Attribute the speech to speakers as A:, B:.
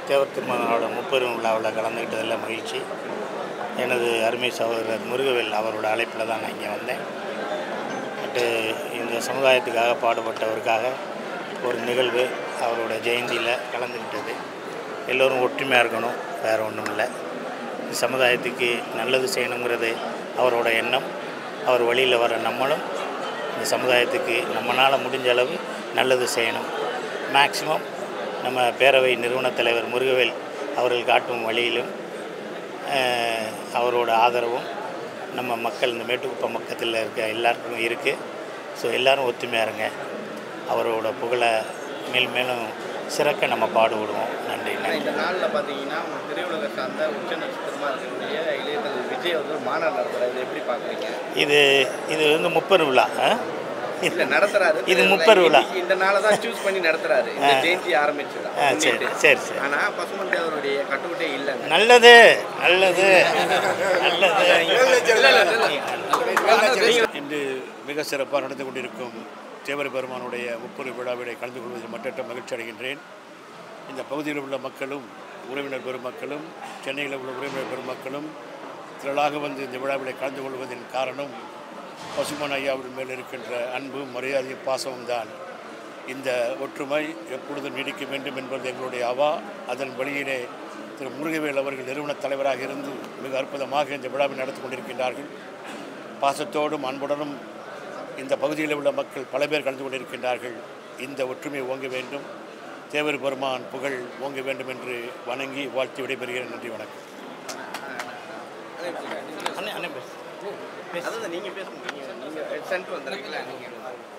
A: தேவர் திருமணனோட முப்பெரும் விழாவில் கலந்துக்கிட்டதில் மகிழ்ச்சி எனது அருமை சகோதரர் முருகவேல் அவரோட அழைப்பில் தான் நான் இங்கே வந்தேன் பட்டு இந்த சமுதாயத்துக்காக பாடுபட்டவருக்காக ஒரு நிகழ்வு அவரோட ஜெயந்தியில் கலந்துக்கிட்டது எல்லோரும் ஒற்றுமையாக இருக்கணும் வேறு ஒன்றும் இல்லை இந்த சமுதாயத்துக்கு நல்லது செய்யணுங்கிறது அவரோட எண்ணம் அவர் வழியில் வர நம்மளும் இந்த சமுதாயத்துக்கு நம்மளால் முடிஞ்ச அளவு நல்லது செய்யணும் மேக்சிமம் நம்ம பேரவை நிறுவனத் தலைவர் முருகவேல் அவர்கள் காட்டும் வழியிலும் அஹ், அவரோட ஆதரவும் நம்ம மக்கள் இந்த மேட்டுக்குப்பம் பக்கத்தில் இருக்க எல்லாருக்கும் இருக்குது ஸோ எல்லாரும் ஒத்துமையாக இருங்க அவரோட புகழை மேல் மேலும் சிறக்க நம்ம பாடுபடுவோம் நன்றி
B: ஆனா
A: நன்றி
B: இந்த நாளில் பார்த்தீங்கன்னா உங்க திரையுலக சார்ந்த உச்ச நட்சத்திரமாக இருக்கக்கூடிய இளையதல் விஜய் வந்து ஒரு மாநாடு நடத்துறாரு இதை எப்படி பார்க்குறீங்க
A: இது இது வந்து முப்பெரும் விழா ஆ?
B: இல்ல நடத்துறாரு
A: இது முப்பெரும் விழா.
B: இன்னைக்கு இந்த நாளை தான் சூஸ் பண்ணி நடத்துறாரு இந்த ஜெயந்தி ஆரம்பிச்சதா
A: ஆ, சரி சரி சரி
B: ஆனா பசுமன் தேவருடைய கட்டுக்கட்டே இல்லைங்க
A: நல்லது நல்லது நல்லது
C: இன்று மிக சிறப்பாக நடந்து கொண்டிருக்கும் தேவர் பெருமானுடைய முப்பது விழாவினை கலந்து கொள்வதில் மற்றற்ற மகிழ்ச்சி அடைகின்றேன் இந்த பகுதியில் உள்ள மக்களும் உறவினர் பெருமக்களும் சென்னையில் உள்ள உறவினர் பெருமக்களும் திரளாக வந்து இந்த விழாவிலை கலந்து கொள்வதின் காரணம் பசுமன் ஐயாவின் மேல் இருக்கின்ற அன்பும் மரியாதையும் பாசமும் தான் இந்த ஒற்றுமை எப்பொழுதும் நீடிக்க வேண்டும் என்பது எங்களுடைய அவா அதன் வழியிலே திரு முருகவேல் அவர்கள் நிறுவனத் தலைவராக இருந்து மிக அற்புதமாக இந்த விழாவை நடத்தி கொண்டிருக்கின்றார்கள் பாசத்தோடும் அன்புடனும் இந்த பகுதியில் உள்ள மக்கள் பல பேர் கலந்து கொண்டிருக்கின்றார்கள் இந்த ஒற்றுமை ஓங்க வேண்டும் தேவர் பெருமான் புகழ் ஓங்க வேண்டும் என்று வணங்கி வாழ்த்தி விடைபெறுகிறேன் நன்றி வணக்கம்
A: அண்ணே அண்ணே பேசு
B: அதான் நீங்க பேச முடியும் நீங்க சென்டர் வந்துருக்கீங்களா நீங்க